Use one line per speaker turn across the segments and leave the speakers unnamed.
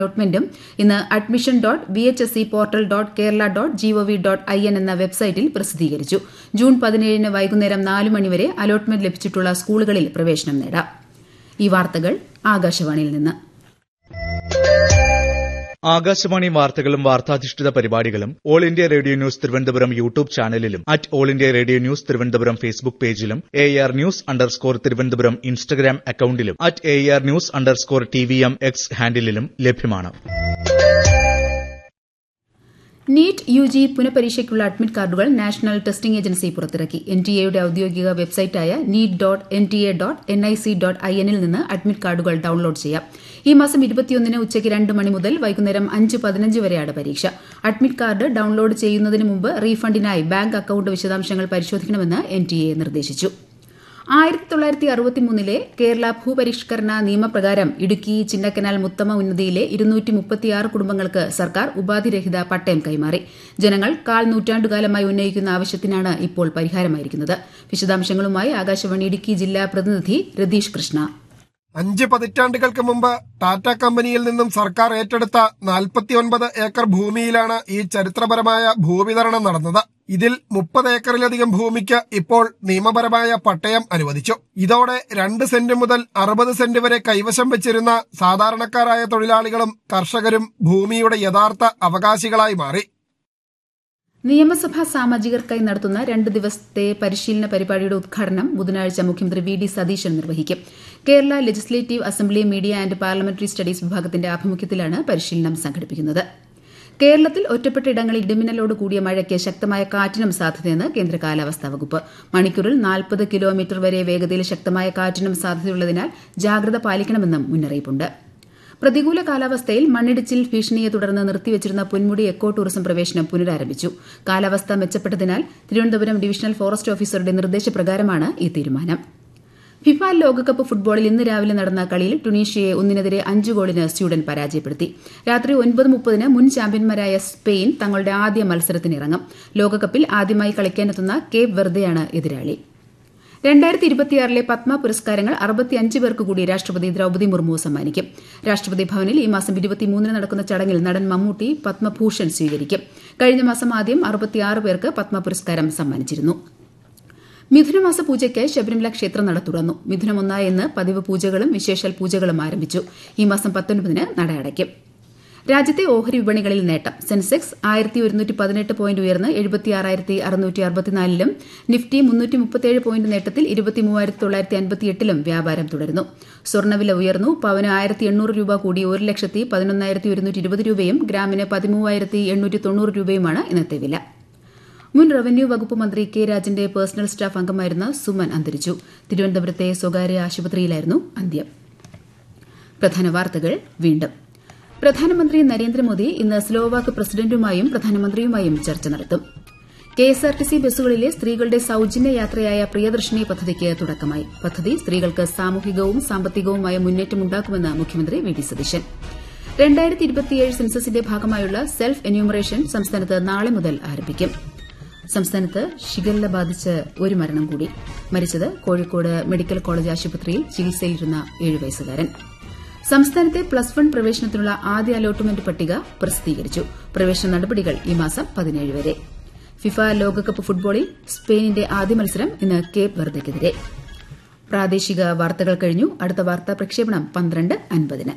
അലോട്ട്മെന്റും ഇന്ന് admission dot V H S C portal dot Kerala dot gov dot I N എന്ന വെബ്സൈറ്റിൽ പ്രസിദ്ധീകരിച്ചു June പതിനേഴിന് വൈകുന്നേരം നാല് മണിവരെ അലോട്ട്മെന്റ് ലഭിച്ചിട്ടുള്ള സ്കൂളുകളിൽ പ്രവേശനം നേടാം ഈ വാർത്തകൾ ആകാശവാണിയിൽ നിന്ന്
ആകാശവാണി വാർത്തകളും വാർത്താധിഷ്ഠിത പരിപാടികളും all India radio news Thiruvananthapuram YouTube ചാനലിലും at all India radio news Thiruvananthapuram Facebook പേജിലും A R news underscore Thiruvananthapuram Instagram അക്കൌണ്ടിലും at A R news underscore T V M X ഹാൻഡിലും ലഭ്യമാണ്
നീറ്റ് യു ജി പുനഃപരീക്ഷയ്ക്കുള്ള അഡ്മിറ്റ് കാർഡുകൾ നാഷണൽ ടെസ്റ്റിംഗ് ഏജൻസി പുറത്തിറക്കി N T എയുടെ ഔദ്യോഗിക വെബ്സൈറ്റായ NEET dot N T A dot N I C dot I എന്നിൽ നിന്ന് അഡ്മിറ്റ് കാർഡുകൾ ഡൌൺലോഡ് ചെയ്യാം ഈ മാസം ഇരുപത്തിയൊന്നിന് ഉച്ചയ്ക്ക് രണ്ട് മണി മുതൽ വൈകുന്നേരം അഞ്ച് പതിനഞ്ച് വരെയാണ് പരീക്ഷ അഡ്മിറ്റ് കാർഡ് ഡൌൺലോഡ് ചെയ്യുന്നതിന് മുമ്പ് റീഫണ്ടിനായി ബാങ്ക് അക്കൌണ്ട് വിശദാംശങ്ങൾ പരിശോധിക്കണമെന്ന് എൻ ടി എ നിർദ്ദേശിച്ചു ആയിരത്തി തൊള്ളായിരത്തി അറുപത്തിമൂന്നിലെ കേരള ഭൂപരിഷ്കരണ നിയമപ്രകാരം ഇടുക്കി ചിന്നക്കനാൽ മുത്തമ്മ ഉന്നതിയിലെ ഇരുന്നൂറ്റി മുപ്പത്തിയാറ് കുടുംബങ്ങൾക്ക് സർക്കാർ ഉപാധിരഹിത പട്ടയം കൈമാറി ജനങ്ങൾ കാൽ നൂറ്റാണ്ടുകാലമായി ഉന്നയിക്കുന്ന ആവശ്യത്തിനാണ് ഇപ്പോൾ പരിഹാരമായിരിക്കുന്നത് വിശദാംശങ്ങളുമായി ആകാശവാണി ഇടുക്കി ജില്ലാ പ്രതിനിധി രതീഷ് കൃഷ്ണ
അഞ്ച് പതിറ്റാണ്ടുകൾക്ക് മുമ്പ് ടാറ്റ കമ്പനിയിൽ നിന്നും സർക്കാർ ഏറ്റെടുത്ത നാൽപ്പത്തിയൊൻപത് ഏക്കർ ഭൂമിയിലാണ് ഈ ചരിത്രപരമായ ഭൂവിതരണം നടന്നത് ഇതിൽ മുപ്പത് ഏക്കറിലധികം ഭൂമിക്ക് ഇപ്പോൾ നിയമപരമായ പട്ടയം അനുവദിച്ചു ഇതോടെ രണ്ട് സെന്റ് മുതൽ അറുപത് സെന്റ് വരെ കൈവശം വെച്ചിരുന്ന സാധാരണക്കാരായ തൊഴിലാളികളും കർഷകരും ഭൂമിയുടെ യഥാർത്ഥ അവകാശികളായി മാറി
നിയമസഭാ സാമാജികർക്കായി നടത്തുന്ന രണ്ട് ദിവസത്തെ പരിശീലന പരിപാടിയുടെ ഉദ്ഘാടനം ബുധനാഴ്ച മുഖ്യമന്ത്രി വി ഡി സതീശൻ നിർവഹിക്കും Kerala legislative assembly media and parliamentary studies വിഭാഗത്തിന്റെ ആഭിമുഖ്യത്തിലാണ് പരിശീലനം സംഘടിപ്പിക്കുന്നത് കേരളത്തിൽ ഒറ്റപ്പെട്ട ഇടങ്ങളിൽ ഇടിമിന്നലോട് കൂടിയ മഴയ്ക്ക് ശക്തമായ കാറ്റിനും സാധ്യതയെന്ന് കേന്ദ്ര കാലാവസ്ഥാ വകുപ്പ് മണിക്കൂറിൽ നാൽപ്പത് കിലോമീറ്റർ വരെ വേഗതയിൽ ശക്തമായ കാറ്റിനും സാധ്യതയുള്ളതിനാൽ ജാഗ്രത പാലിക്കണമെന്നും മുന്നറിയിപ്പുണ്ട് പ്രതികൂല കാലാവസ്ഥയിൽ മണ്ണിടിച്ചിൽ ഭീഷണിയെ തുടർന്ന് നിർത്തിവച്ചിരുന്ന പൊന്മുടി എക്കോ ടൂറിസം പ്രവേശനം പുനരാരംഭിച്ചു കാലാവസ്ഥ മെച്ചപ്പെട്ടതിനാൽ തിരുവനന്തപുരം ഡിവിഷണൽ ഫോറസ്റ്റ് ഓഫീസറുടെ നിർദ്ദേശപ്രകാരമാണ് ഈ തീരുമാനം ഫിഫ ലോകകപ്പ് ഫുട്ബോളിൽ ഇന്ന് രാവിലെ നടന്ന കളിയിൽ ടുണീഷ്യയെ ഒന്നിനെതിരെ അഞ്ച് ഗോളിന് സ്വീഡൻ പരാജയപ്പെടുത്തി രാത്രി ഒൻപത് മുപ്പതിന് മുൻ ചാമ്പ്യന്മാരായ സ്പെയിൻ തങ്ങളുടെ ആദ്യ മത്സരത്തിനിറങ്ങും ലോകകപ്പിൽ ആദ്യമായി കളിക്കാനെത്തുന്ന കേപ്പ് വെർദെയാണ് എതിരാളി രണ്ടായിരത്തി ഇരുപത്തിയാറിലെ പത്മ പുരസ്കാരങ്ങൾ അറുപത്തിയഞ്ച് പേർക്ക് കൂടി രാഷ്ട്രപതി ദ്രൌപദി മുർമു സമ്മാനിക്കും രാഷ്ട്രപതി ഭവനിൽ ഈ മാസം ഇരുപത്തിമൂന്നിന് നടക്കുന്ന ചടങ്ങിൽ നടൻ മമ്മൂട്ടി പത്മഭൂഷൺ സ്വീകരിക്കും കഴിഞ്ഞ മാസം ആദ്യം അറുപത്തിയാറ് പേർക്ക് പത്മ പുരസ്കാരം സമ്മാനിച്ചിരുന്നു മിഥുനമാസ പൂജയ്ക്കായി ശബരിമല ക്ഷേത്ര നട തുറന്നു മിഥുനം ഒന്നായി ഇന്ന് പതിവ് പൂജകളും വിശേഷൽ പൂജകളും ആരംഭിച്ചു ഈ മാസം പത്തൊൻപതിന് നട അടയ്ക്കും രാജ്യത്തെ ഓഹരി വിപണികളിൽ നേട്ടം സെൻസെക്സ് ആയിരത്തി ഒരുന്നൂറ്റി പതിനെട്ട് പോയിന്റ് ഉയർന്ന് എഴുപത്തിയാറായിരത്തി അറുന്നൂറ്റി അറുപത്തിനാലിലും നിഫ്റ്റി മുന്നൂറ്റി മുപ്പത്തിയേഴ് പോയിന്റ് നേട്ടത്തിൽ ഇരുപത്തി മൂവായിരത്തി തൊള്ളായിരത്തി അൻപത്തിയെട്ടിലും വ്യാപാരം തുടരുന്നു സ്വർണ്ണവില ഉയർന്നു പവന് ആയിരത്തി എണ്ണൂറ് രൂപ കൂടി ഒരു ലക്ഷത്തി പതിനൊന്നായിരത്തി ഒരുന്നൂറ്റി ഇരുപത് രൂപയും ഗ്രാമിന് പതിമൂവായിരത്തി എണ്ണൂറ്റി തൊണ്ണൂറ് രൂപയുമാണ് ഇന്നത്തെ വില മുൻ റവന്യൂ വകുപ്പ് മന്ത്രി കെ രാജന്റെ പേഴ്സണൽ സ്റ്റാഫ് അംഗമായിരുന്ന സുമൻ അന്തരിച്ചു തിരുവനന്തപുരത്തെ സ്വകാര്യ ആശുപത്രിയിലായിരുന്നു അന്ത്യം പ്രധാന വാർത്തകൾ വീണ്ടും പ്രധാനമന്ത്രി നരേന്ദ്രമോദി ഇന്ന് സ്ലോവാക്ക് പ്രസിഡന്റുമായും പ്രധാനമന്ത്രിയുമായും ചർച്ച നടത്തും കെഎസ്ആർടിസി ബസ്സുകളിലെ സ്ത്രീകളുടെ സൌജന്യ യാത്രയായ പ്രിയദർശിനി പദ്ധതിക്ക് തുടക്കമായി പദ്ധതി സ്ത്രീകൾക്ക് സാമൂഹികവും സാമ്പത്തികവുമായ മുന്നേറ്റമുണ്ടാക്കുമെന്ന് മുഖ്യമന്ത്രി വി ഡി സതീശൻ രണ്ടായിരത്തി ഇരുപത്തിയേഴ് സെൻസസിന്റെ ഭാഗമായുള്ള സെൽഫ് എന്യൂമറേഷൻ സംസ്ഥാനത്ത് നാളെ മുതൽ ആരംഭിക്കും സംസ്ഥാനത്ത് ഷിഗല്ല ബാധിച്ച് ഒരു മരണം കൂടി മരിച്ചത് കോഴിക്കോട് മെഡിക്കൽ കോളേജ് ആശുപത്രിയിൽ ചികിത്സയിലിരുന്ന ഏഴ് വയസ്സുകാരൻ സംസ്ഥാനത്തെ പ്ലസ് വൺ പ്രവേശനത്തിനുള്ള ആദ്യ അലോട്ട്മെന്റ് പട്ടിക പ്രസിദ്ധീകരിച്ചു പ്രവേശന നടപടികൾ ഈ മാസം പതിനേഴ് വരെ ഫിഫ ലോകകപ്പ് ഫുട്ബോളിൽ സ്പെയിനിന്റെ ആദ്യ മത്സരം ഇന്ന് കേപ്പ് വെർദയ്ക്കെതിരെ പ്രാദേശിക വാർത്തകൾ കഴിഞ്ഞു അടുത്ത വാർത്താ പ്രക്ഷേപണം പന്ത്രണ്ട് അൻപതിന്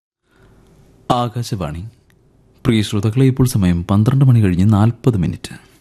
ആകാശവാണി പ്രിയ ശ്രോതാക്കളെ ഇപ്പോൾ സമയം പന്ത്രണ്ട് മണി കഴിഞ്ഞ് നാൽപ്പത് മിനിറ്റ്